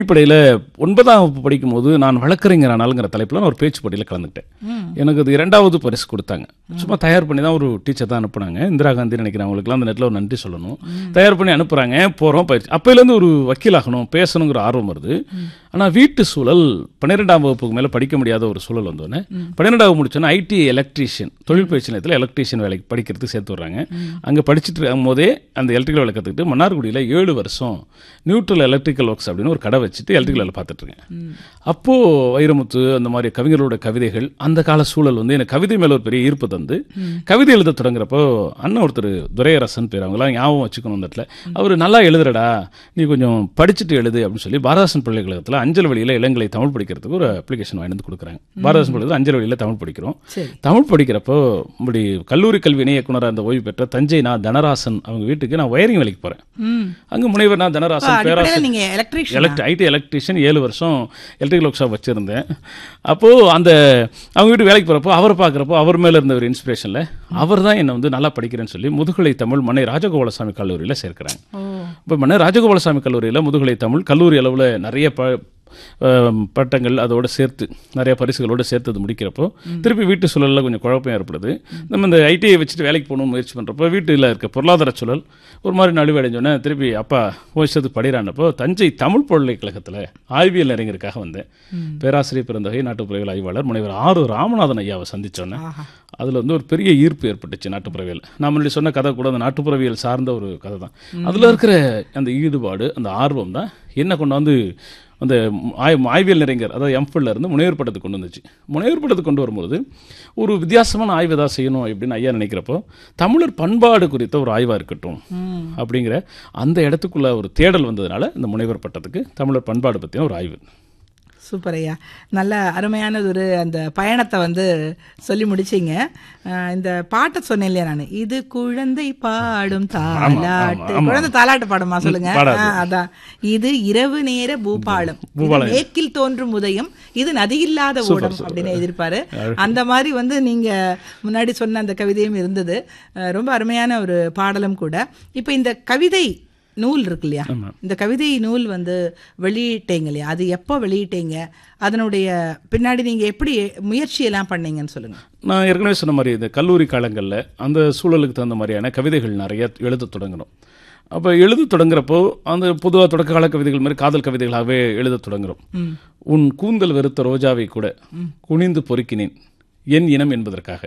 அடிப்படையில் ஒன்பதாம் வகுப்பு படிக்கும்போது நான் வழக்கறிஞர் ஆனாலுங்கிற தலைப்பில் நான் ஒரு பேச்சு போட்டியில் கலந்துக்கிட்டேன் எனக்கு அது இரண்டாவது பரிசு கொடுத்தாங்க சும்மா தயார் பண்ணி தான் ஒரு டீச்சர் தான் அனுப்புனாங்க இந்திரா காந்தி நினைக்கிறேன் அவங்களுக்குலாம் அந்த நேரத்தில் ஒரு நன்றி சொல்லணும் தயார் பண்ணி அனுப்புகிறாங்க போகிறோம் பயிற்சி அப்போலேருந்து ஒரு வக்கீல் ஆகணும் பேசணுங்கிற ஆர்வம் வருது ஆனால் வீட்டு சூழல் பன்னிரெண்டாம் வகுப்புக்கு மேலே படிக்க முடியாத ஒரு சூழல் வந்தோடனே பன்னிரெண்டாவது முடிச்சோன்னா ஐடி எலக்ட்ரீஷியன் தொழில் பயிற்சி நிலையத்தில் எலக்ட்ரீஷியன் வேலைக்கு படிக்கிறதுக்கு சேர்த்து விட்றாங்க அங்கே படிச்சுட்டு இருக்கும் போதே அந்த எலக்ட்ரிக்கல் வேலை கற்றுக்கிட்டு மன்னார்குடியில் ஏழு வருஷம் நியூட்ரல் எலக்ட்ரிக்கல் ஒர்க்ஸ் அப்படின்னு ஒரு கடை வச்சுட்டு எலக்ட்ரிக்கல் வேலை பார்த்துட்டு இருக்கேன் அப்போது வைரமுத்து அந்த மாதிரி கவிஞர்களோட கவிதைகள் அந்த கால சூழல் வந்து எனக்கு கவிதை மேலே ஒரு பெரிய ஈர்ப்பு தந்து கவிதை எழுத தொடங்குறப்போ அண்ணன் ஒருத்தர் துரையரசன் பேர் அவங்களாம் ஞாபகம் வச்சுக்கணும் அந்த இடத்துல அவர் நல்லா எழுதுறடா நீ கொஞ்சம் படிச்சுட்டு எழுது அப்படின்னு சொல்லி பாரதாசன் பல்கலைக்கழகத்தில் அஞ்சல் வழியில் இளங்கலை தமிழ் படிக்கிறதுக்கு ஒரு அப்ளிகேஷன் வாங்கி வந்து கொடுக்குறாங்க பாரதாசன் பல்கலைக்கழகத்தில் அஞ்சல் வழியில் தமிழ் படிக்கிறோம் சரி தமிழ் படிக்கிறப்போ இப்படி கல்லூரி கல்வி இணை இயக்குனராக அந்த ஓய்வு பெற்ற தஞ்சை நான் தனராசன் அவங்க வீட்டுக்கு நான் ஒயரிங் வேலைக்கு போகிறேன் ம் அங்கே முனைவர் நான் தனராசன் அடிப்படையில் பேராசிரியர் நீங்க எலக்ட்ரிஷியன் எலக்ட் ஐடி எலக்ட்ரிஷியன் ஏழு வருஷம் எலக்ட்ரிக்கல் ஒர்க் ஷாப் வச்சுருந்தேன் அப்போது அந்த அவங்க வீட்டு வேலைக்கு போகிறப்போ அவரை பார்க்குறப்போ அவர் மேலே இருந்த ஒரு இன்ஸ்பிரேஷனில் அவர் தான் என்னை வந்து நல்லா படிக்கிறேன்னு சொல்லி முதுகலை தமிழ் மன்னை ராஜகோபாலசாமி கல்லூரியில் சேர்க்குறாங்க ஓ இப்போ மன்னை ராஜகோபாலசாமி கல்லூரியில் முதுகலை தமிழ் கல்லூரி அளவில் நிறைய ப அஹ், பட்டங்கள் அதோட சேர்த்து நிறைய பரிசுகளோடு சேர்த்து அது முடிக்கிறப்போ திருப்பி வீட்டு சூழலில் கொஞ்சம் குழப்பம் ஏற்படுது நம்ம இந்த ஐடிஐ வச்சுட்டு வேலைக்கு போகணும்னு முயற்சி பண்ணுறப்போ வீட்டில் இருக்க பொருளாதார சூழல் ஒரு மாதிரி நலிவடைஞ்சோன்னே திருப்பி அப்பா ஓய்ச்சது படிறானப்போ தஞ்சை தமிழ் பல்கலைக்கழகத்தில் ஆய்வியல் அறிஞருக்காக வந்தேன் பேராசிரியர் பிறந்தகை நாட்டுப்புறவியல் ஆய்வாளர் முனைவர் ஆறு ராமநாதன் ஐயாவை சந்திச்சோன்னே ஆஹா அதில் வந்து ஒரு பெரிய ஈர்ப்பு ஏற்பட்டுச்சு நாட்டுப்புறவியல் நான் முன்னாடி சொன்ன கதை கூட அந்த நாட்டுப்புறவியல் சார்ந்த ஒரு கதை தான் அதில் இருக்கிற அந்த ஈடுபாடு அந்த ஆர்வம் தான் என்ன கொண்டு வந்து அந்த ஆய் ஆய்வியல் நிறைஞர் அதாவது எம்ஃபில்ல இருந்து முனைவர் பட்டத்துக்கு கொண்டு வந்துச்சு முனைவர் பட்டத்துக்கு கொண்டு வரும்போது ஒரு வித்தியாசமான ஆய்வு ஏதாவது செய்யணும் அப்படின்னு ஐயா நினைக்கிறப்போ தமிழர் பண்பாடு குறித்த ஒரு ஆய்வாக இருக்கட்டும் அப்படிங்கிற அந்த இடத்துக்குள்ள ஒரு தேடல் வந்ததுனால இந்த முனைவர் பட்டத்துக்கு தமிழர் பண்பாடு பற்றின ஒரு ஆய்வு சூப்பர் ஐயா நல்ல அருமையானது ஒரு அந்த பயணத்தை வந்து சொல்லி முடிச்சீங்க அஹ் இந்த பாட்டை சொன்னேன் இல்லையா நான் இது குழந்தை பாடும் தாலாட்டு ஆமா. குழந்தை தாலாட்டு பாடுமா சொல்லுங்க பாடாது. அஹ் அதான் இது இரவு நேர பூபாலம் இது மேற்கில் தோன்றும் உதயம் இது நதியில்லாத ஓடம் அப்படின்னு எதிர்ப்பாரு அந்த மாதிரி வந்து நீங்க முன்னாடி சொன்ன அந்த கவிதையும் இருந்தது அஹ் ரொம்ப அருமையான ஒரு பாடலும் கூட இப்போ இந்த கவிதை நூல் இருக்கு இல்லையா இந்த கவிதை நூல் வந்து வெளியிட்டீங்க இல்லையா அது எப்போ வெளியிட்டீங்க அதனுடைய பின்னாடி நீங்க எப்படி முயற்சி எல்லாம் பண்ணீங்கன்னு சொல்லுங்க நான் ஏற்கனவே சொன்ன மாதிரி இந்த கல்லூரி காலங்களில் அந்த சூழலுக்கு தகுந்த மாதிரியான கவிதைகள் நிறைய எழுத தொடங்குறோம் அப்போ எழுத தொடங்குறப்போ அந்த பொதுவாக தொடக்க கால கவிதைகள் மாதிரி காதல் கவிதைகளாகவே எழுத தொடங்குறோம் உன் கூந்தல் வெறுத்த ரோஜாவை கூட குனிந்து பொறுக்கினேன் என் இனம் என்பதற்காக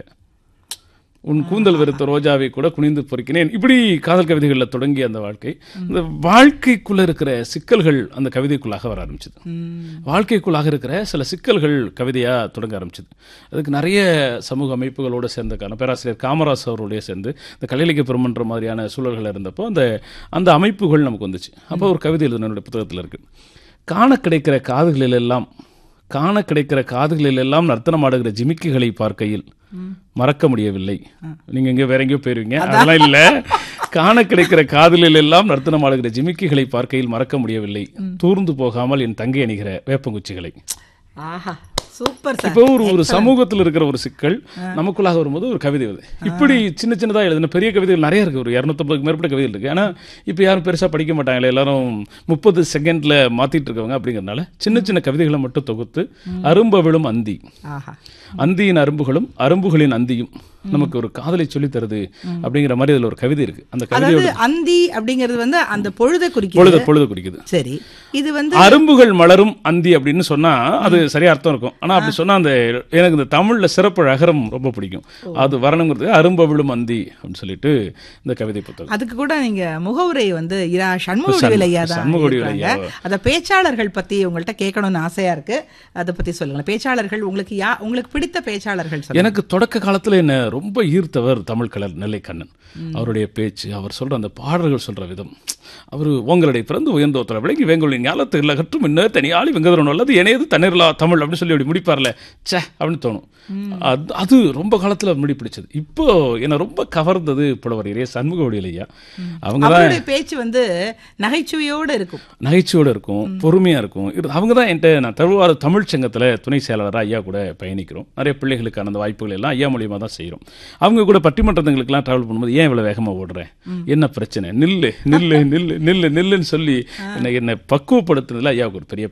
உன் கூந்தல் வெறுத்த ரோஜாவை கூட குனிந்து பொறுக்கினேன் இப்படி காதல் கவிதைகளில் தொடங்கிய அந்த வாழ்க்கை இந்த வாழ்க்கைக்குள்ள இருக்கிற சிக்கல்கள் அந்த கவிதைக்குள்ளாக வர ஆரம்பிச்சது வாழ்க்கைக்குள்ளாக இருக்கிற சில சிக்கல்கள் கவிதையா தொடங்க ஆரம்பிச்சது அதுக்கு நிறைய சமூக அமைப்புகளோடு சேர்ந்த காரணம் பேராசிரியர் காமராஜ் அவரோடய சேர்ந்து இந்த கலையிலக்கிய பெருமன்ற மாதிரியான சூழல்கள் இருந்தப்போ அந்த அந்த அமைப்புகள் நமக்கு வந்துச்சு அப்போ ஒரு கவிதை எழுதுன என்னுடைய புத்தகத்தில் இருக்கு காண கிடைக்கிற காதுகளில் எல்லாம் காண கிடைக்கிற காதுகளில் எல்லாம் நர்த்தனமாடுகிற ஜிமிக்குகளை பார்க்கையில் மறக்க முடியவில்லை நீங்க எங்க வேற எங்கேயோ போயிருவீங்க அதெல்லாம் இல்ல காண கிடைக்கிற காதலில் எல்லாம் நர்த்தனமாடுகிற ஜிமிக்குகளை பார்க்கையில் மறக்க முடியவில்லை தூர்ந்து போகாமல் என் தங்கை அணிகிற வேப்பங்குச்சிகளை ஆஹா சூப்பர் சார் இப்போ ஒரு ஒரு சமூகத்தில் இருக்கிற ஒரு சிக்கல் நமக்குள்ளாக வரும்போது ஒரு கவிதை வருது இப்படி சின்ன சின்னதா எழுதின பெரிய கவிதைகள் நிறைய இருக்கு ஒரு இரநூத்தம்பதுக்கு மேற்பட்ட கவிதைகள் இருக்கு ஆனா இப்போ யாரும் பெருசா படிக்க மாட்டாங்களே எல்லாரும் முப்பது செகண்ட்ல மாத்திட்டு இருக்கவங்க அப்படிங்கறதுனால சின்ன சின்ன கவிதைகளை மட்டும் தொகுத்து அரும்பவிழும் அந்தி ஆஹா அந்தியின் அரும்புகளும் அரும்புகளின் அந்தியும் நமக்கு ஒரு காதலை சொல்லித் தருது அப்படிங்கிற மாதிரி அதுல ஒரு கவிதை இருக்கு அந்த கவிதையோட அதாவது அந்தி அப்படிங்கிறது வந்து அந்த பொழுதை குறிக்கிறது பொழுது பொழுது குறிக்குது சரி இது வந்து அரும்புகள் மலரும் அந்தி அப்படின்னு சொன்னா அது சரியா அர்த்தம் இருக்கும் ஆனா அப்படி சொன்னா அந்த எனக்கு இந்த தமிழ்ல சிறப்பு அகரம் ரொம்ப பிடிக்கும் அது வரணுங்கிறது அரும்பவிழும் அந்தி அப்படின்னு சொல்லிட்டு இந்த கவிதை புத்தகம் அதுக்கு கூட நீங்க முகவுரை வந்து இரா சண்முகவடிவில் ஐயா தான் சண்முகவடிவேலு இருக்காங்க. அத பேச்சாளர்கள் பத்தி உங்கள்ட்ட கேட்கணும்னு ஆசையா இருக்கு அதை பத்தி சொல்லுங்களேன் பேச்சாளர்கள் உங்களுக்கு யா உங்களுக்கு பிடித்த பேச்சாளர்கள் சொல்லுங்க எனக்கு தொடக்க காலத்துல என்ன ரொம்ப ஈர்த்தவர் தமிழ் கலர் நெல்லை கண்ணன் அவருடைய பேச்சு அவர் சொல்ற அந்த பாடல்கள் சொல்ற விதம் அவர் உங்களுடைய பிறந்து உயர்ந்தோத்தர விளங்கி வேங்கொழின் ஞாலத்து இல்லை கற்றும் இன்னும் தனியாளி வெங்கதரன் அல்லது இணையது தன்னிரலா தமிழ் அப்படின்னு சொல்லி அப்படி முடிப்பார்ல ச்சே அப்படின்னு தோணும் அது அது ரொம்ப காலத்துல முடி பிடிச்சது இப்போ என்ன ரொம்ப கவர்ந்தது புலவர் இறைய சண்முகவடியில் ஐயா அவங்க தான் அவருடைய பேச்சு வந்து நகைச்சுவையோட இருக்கும் நகைச்சுவோட இருக்கும் பொறுமையா இருக்கும் இரு- அவங்க தான் என்கிட்ட நான் தருவார தமிழ் சங்கத்துல துணை செயலாளராக ஐயா கூட பயணிக்கிறோம் நிறைய பிள்ளைகளுக்கான அந்த வாய்ப்புகள் எல்லாம் ஐயா மூலியமா தான் செய்கிறோம் அவங்க கூட பட்டிமன்றத்துங்களுக்கெல்லாம் ட்ராவல் பண்ணும்போது ஏன் இவ்வளோ வேகமாக ஓடுறேன் என்ன பிரச்சனை நில்லு நில்லு நில்லு நில்லு நில்லுன்னு சொல்லி என்னை என்னை பக்குவப்படுத்துனதுல ஐயாவுக்கு ஒரு பெரிய